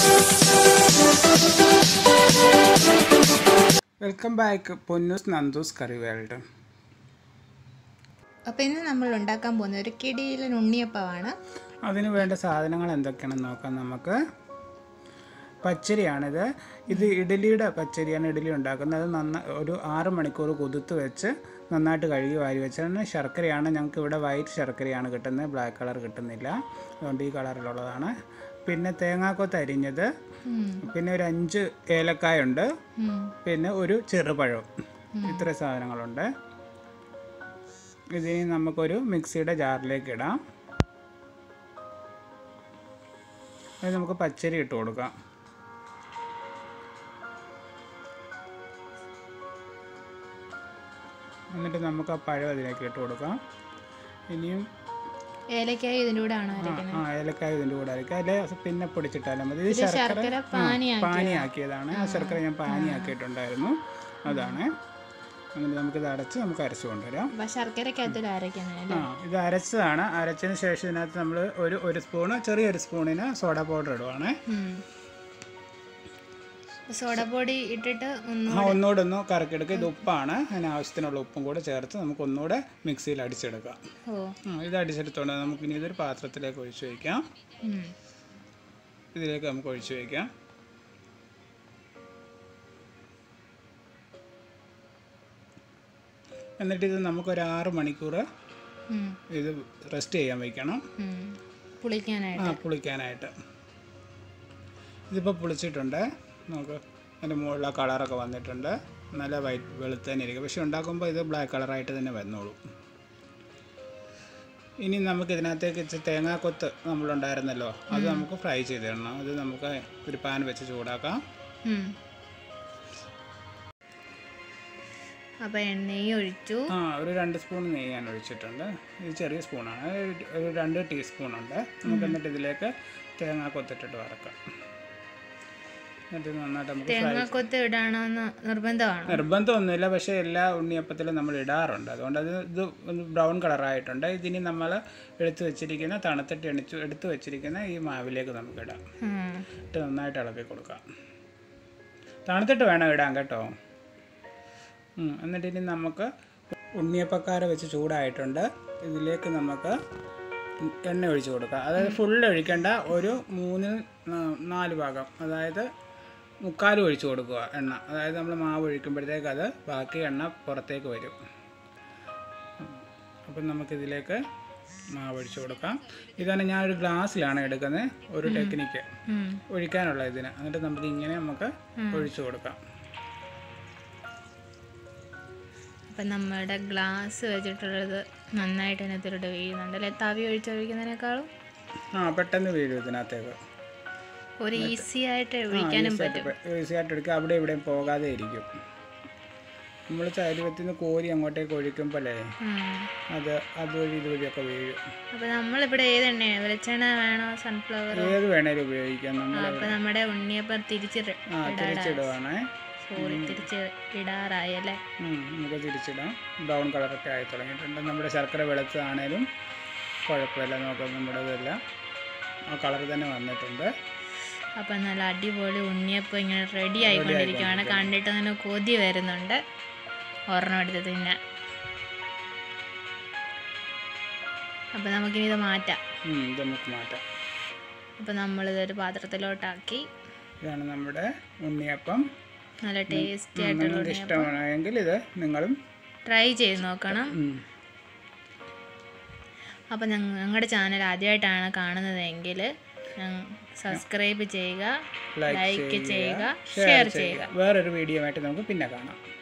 Welcome back Ponnoos Nandoos curry world അപ്പോൾ ഇന്ന് നമ്മൾ ഉണ്ടാക്കാൻ പോകുന്ന ഒരു കിടിയിലൻ ഉണ്ണിയപ്പമാണ് അതിന് വേണ്ട സാധനങ്ങൾ എന്തൊക്കെയാണെന്ന് നോക്കാം നമുക്ക് പച്ചരിയാണിത് ഇത് ഇഡലിയുടെ പച്ചരിയാണ് ഇഡലി ഉണ്ടാക്കുന്നത് അത് നന്ന ഒരു ആറ് മണിക്കൂർ കുതിർത്ത് വെച്ച് നന്നായിട്ട് കഴുകി വാരി വെച്ചാണ് ശർക്കരയാണ് ഞങ്ങൾക്ക് ഇവിടെ വൈറ്റ് ശർക്കരയാണ് കിട്ടുന്നത് ബ്ലാക്ക് കളർ കിട്ടുന്നില്ല അതുകൊണ്ട് ഈ കളറിലുള്ളതാണ് പിന്നെ തേങ്ങാക്കൊത്ത് അരിഞ്ഞത് പിന്നെ ഒരു അഞ്ച് ഏലക്കായ ഉണ്ട് പിന്നെ ഒരു ചെറുപഴം ഇത്ര സാധനങ്ങളുണ്ട് ഇതിനി നമുക്കൊരു മിക്സിയുടെ ജാറിലേക്ക് ഇടാം അത് നമുക്ക് പച്ചരി ഇട്ട് കൊടുക്കാം എന്നിട്ട് നമുക്ക് ആ പഴം അതിലേക്ക് ഇട്ട് കൊടുക്കാം ഇനിയും ഏലക്കായ ഇതിൻ്റെ കൂടെ ആണോ ആ, ആ ഏലക്കായ ഇതിൻ്റെ കൂടെ ആയിരിക്കും അല്ലെ പിന്നെ പൊടിച്ചിട്ടാലും മതി ഇത് ശർക്കര ശർക്കര ആ, പാനിയാക്കി പാനിയാക്കിയതാണ് ആ ശർക്കര ഞാൻ പാനിയാക്കിയിട്ടുണ്ടായിരുന്നു അതാണ് എന്നിട്ട് നമുക്കിത് അടച്ച് നമുക്ക് അരച്ച് കൊണ്ടുവരാം അപ്പം ശർക്കരക്കകത്തിൽ അരയ്ക്കുന്നത് ആ ഇത് അരച്ചതാണ് അരച്ചതിന് ശേഷം ഇതിനകത്ത് നമ്മൾ ഒരു ഒരു സ്പൂണ് ചെറിയൊരു സ്പൂണിന് സോഡ പൗഡർ ഇടുവാണ് സോഡ പൊടി ഇട്ടിട്ട് ഒന്ന് ആ ഒന്നുകൂടെ ഒന്ന് കറക്കിയെടുക്കുക ഇത് ഉപ്പാണ് അതിന് ആവശ്യത്തിനുള്ള ഉപ്പും കൂടെ ചേർത്ത് നമുക്ക് ഒന്നുകൂടെ മിക്സിയിൽ അടിച്ചെടുക്കാം ഓ ആ, ഇത് അടിച്ചെടുത്തോണ്ട് നമുക്ക് ഇനി ഇതൊരു പാത്രത്തിലേക്ക് ഒഴിച്ചു വയ്ക്കാം ഉം. ഇതിലേക്ക് നമുക്ക് ഒഴിച്ചു വയ്ക്കാം എന്നിട്ട് ഇത് നമുക്കൊരു ആറ് മണിക്കൂർ ഉം. ഇത് റെസ്റ്റ് ചെയ്യാൻ വയ്ക്കണം ഉം. പുളിക്കാനായിട്ട് ആ പുളിക്കാനായിട്ട് ഇതിപ്പോൾ പുളിച്ചിട്ടുണ്ട് നമുക്ക് അതിൻ്റെ മുകളിൽ കളറൊക്കെ വന്നിട്ടുണ്ട് നല്ല വൈറ്റ് വെളുത്തന്നെ ഇരിക്കും പക്ഷെ ഉണ്ടാക്കുമ്പോൾ ഇത് ബ്ലാക്ക് കളറായിട്ട് തന്നെ വന്നോളൂ ഇനി നമുക്ക് ഇതിനകത്തേക്ക് ഇച്ചിരി തേങ്ങാക്കൊത്ത് നമ്മളുണ്ടായിരുന്നല്ലോ അത് നമുക്ക് ഫ്രൈ ചെയ്തിടണം അത് നമുക്ക് ഒരു പാൻ വെച്ച് ചൂടാക്കാം ഉം. അപ്പം എണ്ണയും ഒഴിച്ചു ആ ഒരു രണ്ട് സ്പൂൺ നെയ്യ് ഞാൻ ഒഴിച്ചിട്ടുണ്ട് ഇത് ചെറിയ സ്പൂണാണ് ഒരു- ഒരു രണ്ട് ടീസ്പൂണുണ്ട് നമുക്ക് എന്നിട്ട് ഇതിലേക്ക് തേങ്ങാക്കൊത്തിട്ടിട്ട് വറക്കാം എന്നിട്ട് നന്നായിട്ട് നമുക്ക് ഫ്രൈ തേങ്ങാക്കൊത്ത് ഇടണമെന്ന് നിർബന്ധമാണ് നിർബന്ധമൊന്നുമില്ല പക്ഷേ എല്ലാ ഉണ്ണിയപ്പത്തിലും നമ്മൾ ഇടാറുണ്ട് അതുകൊണ്ട് അത് ഇത് ഒന്ന് ബ്രൗൺ കളറായിട്ടുണ്ട് ഇതിനി നമ്മൾ എടുത്തു വെച്ചിരിക്കുന്ന തണുത്തിട്ട് എണിച്ചു എടുത്തു വെച്ചിരിക്കുന്ന ഈ മാവിലേക്ക് നമുക്ക് ഇടാം ഉം. ഇട്ട് നന്നായിട്ട് ഇളക്കി കൊടുക്കാം തണുത്തിട്ട് വേണം ഇടാൻ കേട്ടോ ഉം, എന്നിട്ട് ഇനി നമുക്ക് ഉണ്ണിയപ്പക്കാര വെച്ച് ചൂടായിട്ടുണ്ട് ഇതിലേക്ക് നമുക്ക് എണ്ണ ഒഴിച്ച് കൊടുക്കാം അതായത് ഫുള്ള് ഒഴിക്കേണ്ട ഒരു മൂന്ന് നാ- നാല് ഭാഗം അതായത് മുക്കാലും ഒഴിച്ച് കൊടുക്കുക എണ്ണ അതായത് നമ്മൾ മാവ് ഒഴിക്കുമ്പോഴത്തേക്ക് അത് ബാക്കി എണ്ണ പുറത്തേക്ക് വരും അപ്പം നമുക്കിതിലേക്ക് മാവ് ഒഴിച്ച് കൊടുക്കാം ഇതാണ് ഞാൻ ഒരു ഗ്ലാസ്സിലാണ് എടുക്കുന്നത് ഒരു ടെക്നിക്ക് ഉം. ഒഴിക്കാനുള്ള ഇതിന് എന്നിട്ട് നമുക്ക് ഇങ്ങനെ നമുക്ക് ഒഴിച്ചു കൊടുക്കാം അപ്പം നമ്മുടെ ഗ്ലാസ് വെച്ചിട്ടുള്ളത് നന്നായിട്ട് അതിനകത്തോട്ട് വീഴുന്നുണ്ട് അല്ലെ തവി ഒഴിച്ചൊഴിക്കുന്നതിനേക്കാളും ആ പെട്ടെന്ന് വീഴും ഇതിനകത്തേക്ക് ഒരു ഈസി ആയിട്ട് ഒഴിക്കാനും പറ്റും ഈസി ആയിട്ട് എടുക്കുക അവിടെ ഇവിടെയും പോകാതെ ഇരിക്കും നമ്മൾ ചരുവത്തിൽ നിന്ന് കോരി അങ്ങോട്ടേക്ക് ഒഴിക്കുമ്പോഴേ അത് അതുവഴി ഇതുവഴിയൊക്കെ വീഴും അപ്പം നമ്മളിവിടെ ഏത് എണ്ണയാണ് വെളിച്ചെണ്ണ വേണോ സൺഫ്ലവർ ഏത് വേണേലും ഉപയോഗിക്കാം നമ്മൾ അപ്പം നമ്മുടെ ഉണ്ണിയപ്പം തിരിച്ച് റി- ആ തിരിച്ചിടുവാണേ സോറി തിരിച്ച് ഇടാറായി അല്ലേ ഉം, നമുക്ക് തിരിച്ചിടാം ബ്രൗൺ കളറൊക്കെ ആയി തുടങ്ങിയിട്ടുണ്ട് നമ്മുടെ ശർക്കര വെളുത്തതാണേലും കുഴപ്പമില്ല നമുക്ക് നമ്മുടെ ഇതെല്ലാം ആ കളർ തന്നെ വന്നിട്ടുണ്ട് അപ്പം നല്ല അടിപൊളി ഉണ്ണിയപ്പം ഇങ്ങനെ റെഡി ആയിക്കൊണ്ടിരിക്കുകയാണ് കണ്ടിട്ട് തന്നെ കൊതി വരുന്നുണ്ട് ഒരെണ്ണം എടുത്ത് തിന്നാൻ അപ്പം നമുക്കിനി ഇത് മാറ്റാം ഉം, ഇത് നമുക്ക് മാറ്റാം അപ്പം നമ്മളിതൊരു പാത്രത്തിലോട്ടാക്കി ഇതാണ് നമ്മുടെ ഉണ്ണിയപ്പം നല്ല ടേസ്റ്റി ആയിട്ടുള്ള നിങ്ങൾക്ക് ഇഷ്ടമാണെങ്കിൽ ഇത് നിങ്ങളും ട്രൈ ചെയ്ത് നോക്കണം ഉം, അപ്പം ഞങ്ങളുടെ ചാനൽ ആദ്യമായിട്ടാണ് കാണുന്നതെങ്കിൽ സബ്സ്ക്രൈബ് ചെയ്യുക ലൈക്ക് ലൈക്ക് ചെയ്യുക ചെയ്യുക ഷെയർ ഷെയർ ചെയ്യുക ചെയ്യുക വേറൊരു വീഡിയോ ആയിട്ട് നമുക്ക് പിന്നെ കാണാം